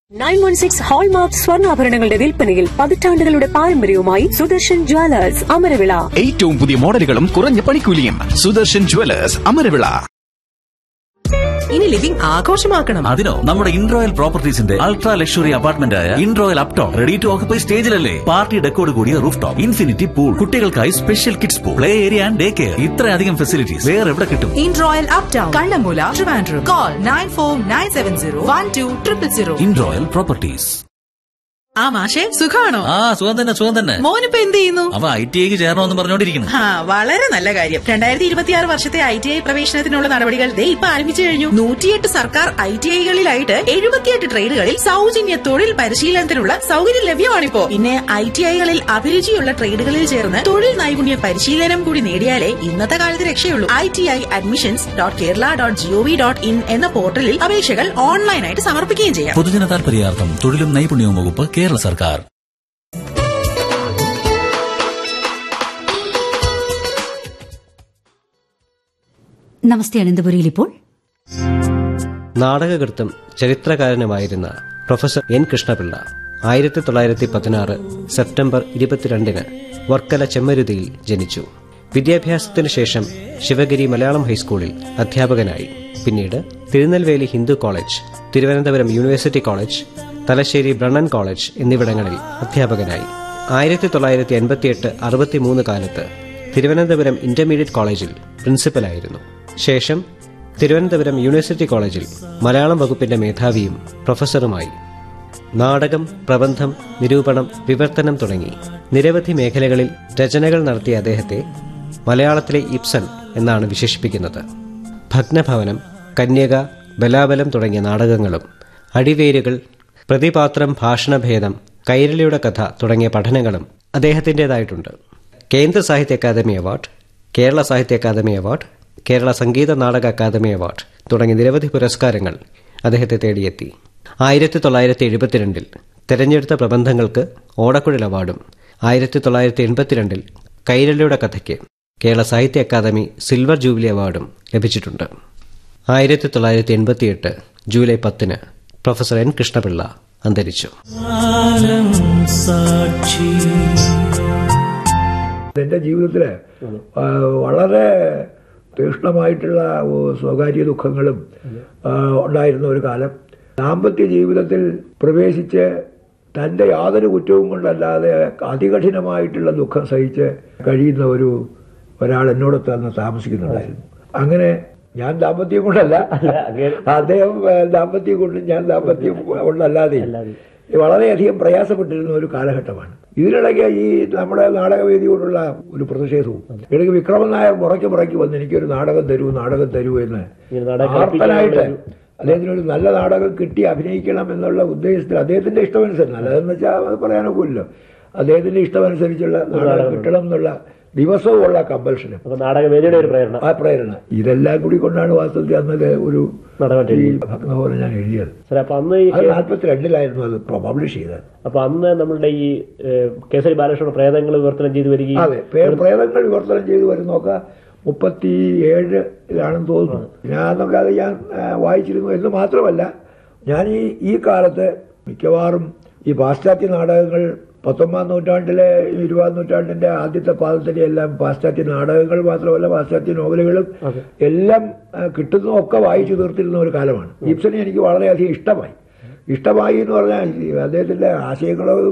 nine one six hallmark സ്വർണ്ണാഭരണങ്ങളുടെ വിൽപ്പനയിൽ പതിറ്റാണ്ടുകളുടെ പാരമ്പര്യവുമായി സുദർശൻ ജ്വല്ലേഴ്സ് അമരവിള ഏറ്റവും പുതിയ മോഡലുകളും കുറഞ്ഞ പണിക്കൂലിയും സുദർശൻ ജുവലേഴ്സ് അമരവിള ഇനി ലിവിംഗ് ആഘോഷമാക്കണം അതിനോ നമ്മുടെ ഇൻറോയൽ പ്രോപ്പർട്ടീസിന്റെ അൾട്രാ ലക്ഷറി അപ്പാർട്ട്മെന്റ് ആയ Inroyal uptown ready to occupy സ്റ്റേജിലല്ലേ പാർട്ടി ഡെക്കോട് കൂടിയ റൂഫ് ടോപ്പ് ഇൻഫിനിറ്റി പൂൾ കുട്ടികൾക്കായി special kids pool play area and day care ഇത്രയധികം ഫെസിലിറ്റീസ് വേറെ എവിടെ കിട്ടും Inroyal uptown Kannammoola Trivandrum call nine four nine seven zero one two triple zero Inroyal properties ആ മാഷെ സുഖാണോ ആ സുഖം തന്നെ സുഖം തന്നെ മോനിപ്പോ എന്ത് ചെയ്യുന്നു അവ ഐ ടി ഐക്ക് ചേരണമെന്ന് പറഞ്ഞോണ്ടിരിക്കുന്നു ആ വളരെ നല്ല കാര്യം രണ്ടായിരത്തി ഇരുപത്തിയാറ് വർഷത്തെ ഐ ടി ഐ പ്രവേശനത്തിനുള്ള നടപടികൾ ദേ ഇപ്പൊ ആരംഭിച്ചു കഴിഞ്ഞു നൂറ്റിയെട്ട് സർക്കാർ ഐ ടി ഐകളിലായിട്ട് എഴുപത്തിയെട്ട് ട്രേഡുകളിൽ സൗജന്യ തൊഴിൽ പരിശീലനത്തിനുള്ള സൗകര്യം ലഭ്യമാണിപ്പോ പിന്നെ ഐ ടി ഐകളിൽ അഭിരുചിയുള്ള ട്രേഡുകളിൽ ചേർന്ന് തൊഴിൽ നൈപുണ്യ പരിശീലനം കൂടി നേടിയാലേ ഇന്നത്തെ കാലത്ത് രക്ഷയുള്ളൂ I T I admissions dot Kerala dot G O V dot in എന്ന പോർട്ടലിൽ അപേക്ഷകൾ ഓൺലൈനായിട്ട് സമർപ്പിക്കുകയും ചെയ്യാം പൊതുജന താൽപര്യാർത്ഥം തൊഴിലും നൈപുണ്യവും വകുപ്പ് കേരള സർക്കാർ നമസ്തേ അനന്തപുരിയിൽ ഇപ്പോൾ നാടകകൃത്തും ചരിത്രകാരനുമായിരുന്ന പ്രൊഫസർ എൻ കൃഷ്ണപിള്ള ആയിരത്തി തൊള്ളായിരത്തി പതിനാറ് സെപ്റ്റംബർ ഇരുപത്തിരണ്ടിന് വർക്കല ചെമ്മരുതിയിൽ ജനിച്ചു വിദ്യാഭ്യാസത്തിനു ശേഷം ശിവഗിരി മലയാളം ഹൈസ്കൂളിൽ അധ്യാപകനായി പിന്നീട് Tirunelveli Hindu college Thiruvananthapuram university college Thalassery Brennen college എന്നിവിടങ്ങളിൽ അധ്യാപകനായി ആയിരത്തി തൊള്ളായിരത്തി എൺപത്തിയെട്ട് അറുപത്തിമൂന്ന് കാലത്ത് തിരുവനന്തപുരം ഇന്റർമീഡിയറ്റ് കോളേജിൽ പ്രിൻസിപ്പലായിരുന്നു ശേഷം തിരുവനന്തപുരം യൂണിവേഴ്സിറ്റി കോളേജിൽ മലയാളം വകുപ്പിന്റെ മേധാവിയും പ്രൊഫസറുമായി നാടകം പ്രബന്ധം നിരൂപണം വിവർത്തനം തുടങ്ങി നിരവധി മേഖലകളിൽ രചനകൾ നടത്തിയ അദ്ദേഹത്തെ മലയാളത്തിലെ ഇബ്സൺ എന്നാണ് വിശേഷിപ്പിക്കുന്നത് ഭഗ്നഭവനം കന്യക ബലാബലം തുടങ്ങിയ നാടകങ്ങളും അടിവേരുകൾ പ്രതിപാത്രം ഭാഷണഭേദം കൈരളിയുടെ കഥ തുടങ്ങിയ പഠനങ്ങളും അദ്ദേഹത്തിൻ്റെതായിട്ടുണ്ട് കേന്ദ്ര സാഹിത്യ അക്കാദമി അവാർഡ് കേരള സാഹിത്യ അക്കാദമി അവാർഡ് കേരള സംഗീത നാടക അക്കാദമി അവാർഡ് തുടങ്ങിയ നിരവധി പുരസ്കാരങ്ങൾ അദ്ദേഹത്തെ തേടിയെത്തി ആയിരത്തി തൊള്ളായിരത്തി എഴുപത്തിരണ്ടിൽ തെരഞ്ഞെടുത്ത പ്രബന്ധങ്ങൾക്ക് ഓടക്കുഴൽ അവാർഡും ആയിരത്തി തൊള്ളായിരത്തി എൺപത്തിരണ്ടിൽ കൈരളിയുടെ കഥയ്ക്ക് കേരള സാഹിത്യ അക്കാദമി സിൽവർ ജൂബിലി അവാർഡും ലഭിച്ചിട്ടുണ്ട് ആയിരത്തി തൊള്ളായിരത്തി എൺപത്തിയെട്ട് ജൂലൈ പത്തിന് പ്രൊഫസർ എൻ കൃഷ്ണപിള്ള അന്തരിച്ചു എൻ്റെ ജീവിതത്തിൽ വളരെ തീക്ഷ്ണമായിട്ടുള്ള ഓ, സ്വകാര്യ ദുഃഖങ്ങളും ആ, ഉണ്ടായിരുന്ന ഒരു കാലം ദാമ്പത്യ ജീവിതത്തിൽ പ്രവേശിച്ച് തൻ്റെ യാതൊരു കുറ്റവും കൊണ്ടല്ലാതെ അതികഠിനമായിട്ടുള്ള ദുഃഖം സഹിച്ച് കഴിയുന്ന ഒരു ഒരാൾ എന്നോടൊത്ത് അന്ന് താമസിക്കുന്നുണ്ടായിരുന്നു അങ്ങനെ ഞാൻ ദാമ്പത്യം കൊണ്ടല്ല അദ്ദേഹം ഏ, ദാമ്പത്യം കൊണ്ടും ഞാൻ ദാമ്പത്യം കൊണ്ടല്ലാതെ വളരെയധികം പ്രയാസപ്പെട്ടിരുന്ന ഒരു കാലഘട്ടമാണ് ഇതിനിടയ്ക്ക് ഈ നമ്മുടെ നാടകവേദിയോടുള്ള ഒരു പ്രതിഷേധവും ഇടയ്ക്ക് വിക്രമൻ നായർ മുറയ്ക്ക് മുറയ്ക്ക് വന്ന് എനിക്കൊരു നാടകം തരൂ നാടകം തരൂ എന്ന് ആർത്തനായിട്ട് അദ്ദേഹത്തിന് ഒരു നല്ല നാടകം കിട്ടി അഭിനയിക്കണം എന്നുള്ള ഉദ്ദേശത്തിൽ അദ്ദേഹത്തിന്റെ ഇഷ്ടമനുസരിച്ച് നല്ലതെന്ന് വെച്ചാൽ അത് പറയാനൊക്കില്ലല്ലോ അദ്ദേഹത്തിന്റെ ഇഷ്ടമനുസരിച്ചുള്ള നാടകം കിട്ടണം എന്നുള്ള ദിവസവും ഉള്ള കമ്പൽഷനും നാടകവേദിയുടെ ഒരു പ്രേരണ ആ പ്രേരണ ഇതെല്ലാം കൂടി കൊണ്ടാണ് വാസ്തവത്തിൽ അന്നത് ഒരു ഈ ഭഗ്നഭവനം ഞാൻ എഴുതിയത് സാർ അപ്പൊ അന്ന് ഈ അത് നാൽപ്പത്തി രണ്ടിലായിരുന്നു അത് പബ്ലിഷ് ചെയ്തത് അപ്പൊ അന്ന് നമ്മളുടെ ഈ ഏഹ്, കേസരി ബാലകൃഷ്ണ പ്രേതങ്ങൾ വിവർത്തനം ചെയ്തു വരികയും അതെ പേ- പ്രേതങ്ങൾ വിവർത്തനം ചെയ്തു വരുന്നൊക്കെ മുപ്പത്തി ഏഴിലാണെന്ന് തോന്നുന്നു ഞാൻ അന്നൊക്കെ അത് ഞാൻ ആ, വായിച്ചിരുന്നു എന്ന് മാത്രമല്ല ഞാൻ ഈ ഈ കാലത്ത് മിക്കവാറും ഈ പാശ്ചാത്യ നാടകങ്ങൾ പത്തൊമ്പതാം നൂറ്റാണ്ടിലെ ഇരുപതാം നൂറ്റാണ്ടിന്റെ ആദ്യത്തെ പാദത്തിലെ എല്ലാം പാശ്ചാത്യ നാടകങ്ങൾ മാത്രമല്ല പാശ്ചാത്യ നോവലുകളും എല്ലാം ആ, കിട്ടുന്നതൊക്കെ വായിച്ചു തീർത്തിരുന്ന ഒരു കാലമാണ് ഗിബ്സനെ എനിക്ക് വളരെയധികം ഇഷ്ടമായി ഇഷ്ടമായി എന്ന് പറഞ്ഞാൽ ഈ അദ്ദേഹത്തിന്റെ ആശയങ്ങളോ